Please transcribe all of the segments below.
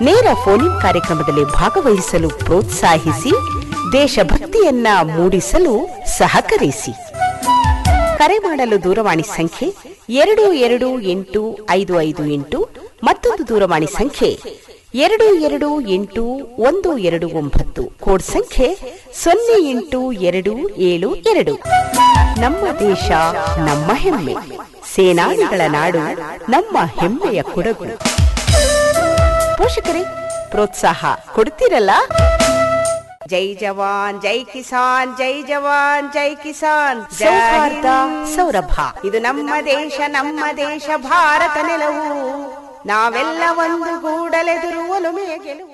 ನೇರ ಫೋನ್ ಕಾರ್ಯಕ್ರಮದಲ್ಲಿ ಭಾಗವಹಿಸಲು ಪ್ರೋತ್ಸಾಹಿಸಿ ದೇಶಭಕ್ತಿಯನ್ನ ಮೂಡಿಸಲು ಸಹಕರಿಸಿ ಕರೆ ಮಾಡಲು ದೂರವಾಣಿ ಸಂಖ್ಯೆ ಎರಡು ಎರಡು ಎಂಟು ಐದು ಐದು ಎಂಟು ಮತ್ತೊಂದು ದೂರವಾಣಿ ಸಂಖ್ಯೆ ಎರಡು ಎರಡು ಎಂಟು ಒಂದು ಎರಡು ಒಂಬತ್ತು ಕೋಡ್ ಸಂಖ್ಯೆ ಸೊನ್ನೆ ಎಂಟು ಎರಡು ಏಳು ಎರಡು ನಮ್ಮ ದೇಶ ನಮ್ಮ ಹೆಮ್ಮೆ ಸೇನಾನಿಗಳ ನಾಡು ನಮ್ಮ ಹೆಮ್ಮೆಯ ಕೊಡಗು ಪೋಷಕರೇ ಪ್ರೋತ್ಸಾಹ ಕೊಡ್ತೀರಲ್ಲ ಜೈ ಜವಾನ್ ಜೈ ಕಿಸಾನ್ ಜೈ ಜವಾನ್ ಜೈ ಕಿಸಾನ್ ಸೌಹಾರ್ದ ಸೌರಭ ಇದು ನಮ್ಮ ದೇಶ ನಮ್ಮ ದೇಶ ಭಾರತ ನೆಲವು ನಾವೆಲ್ಲ ಒಂದು ಗೂಡಲೆದುರು ಒಲುಮೆಯ ಗೆಲುವು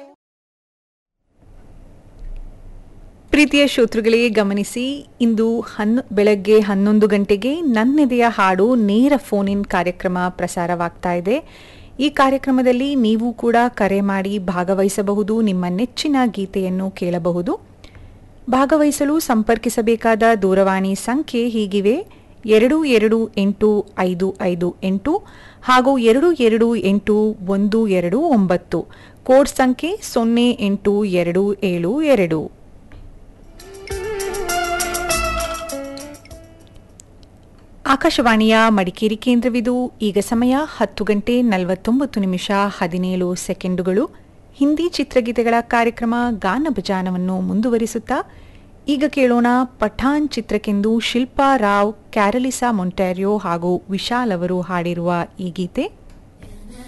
ಪ್ರೀತಿಯ ಶ್ರೋತೃಗಳೇ ಗಮನಿಸಿ ಇಂದು ಹನ್ ಬೆಳಗ್ಗೆ ಹನ್ನೊಂದು ಗಂಟೆಗೆ ನನ್ನೆದೆಯ ಹಾಡು ನೇರ ಫೋನ್ ಇನ್ ಕಾರ್ಯಕ್ರಮ ಪ್ರಸಾರವಾಗ್ತಾ ಇದೆ ಈ ಕಾರ್ಯಕ್ರಮದಲ್ಲಿ ನೀವು ಕೂಡ ಕರೆ ಮಾಡಿ ಭಾಗವಹಿಸಬಹುದು ನಿಮ್ಮ ನೆಚ್ಚಿನ ಗೀತೆಯನ್ನು ಕೇಳಬಹುದು ಭಾಗವಹಿಸಲು ಸಂಪರ್ಕಿಸಬೇಕಾದ ದೂರವಾಣಿ ಸಂಖ್ಯೆ ಹೀಗಿವೆ ಎರಡು ಎರಡು ಎಂಟು ಐದು ಐದು ಎಂಟು ಹಾಗೂ ಎರಡು ಎರಡು ಎಂಟು ಒಂದು ಎರಡು ಒಂಬತ್ತು ಕೋಡ್ ಸಂಖ್ಯೆ ಸೊನ್ನೆ ಎಂಟು ಎರಡು ಏಳು ಎರಡು ಆಕಾಶವಾಣಿಯ ಮಡಿಕೇರಿ ಕೇಂದ್ರವಿದು ಈಗ ಸಮಯ ಹತ್ತು ಗಂಟೆ ನಲವತ್ತೊಂಬತ್ತು ನಿಮಿಷ ಹದಿನೇಳು ಸೆಕೆಂಡುಗಳು ಹಿಂದಿ ಚಿತ್ರಗೀತೆಗಳ ಕಾರ್ಯಕ್ರಮ ಗಾನ ಭಜಾನವನ್ನು ಮುಂದುವರಿಸುತ್ತಾ ಈಗ ಕೇಳೋಣ ಪಠಾನ್ ಚಿತ್ರಕ್ಕೆಂದು ಶಿಲ್ಪಾ ರಾವ್ ಕ್ಯಾರಲಿಸಾ ಮೊಂಟ್ಯಾರಿಯೋ ಹಾಗೂ ವಿಶಾಲ್ ಅವರು ಹಾಡಿರುವ ಈ ಗೀತೆ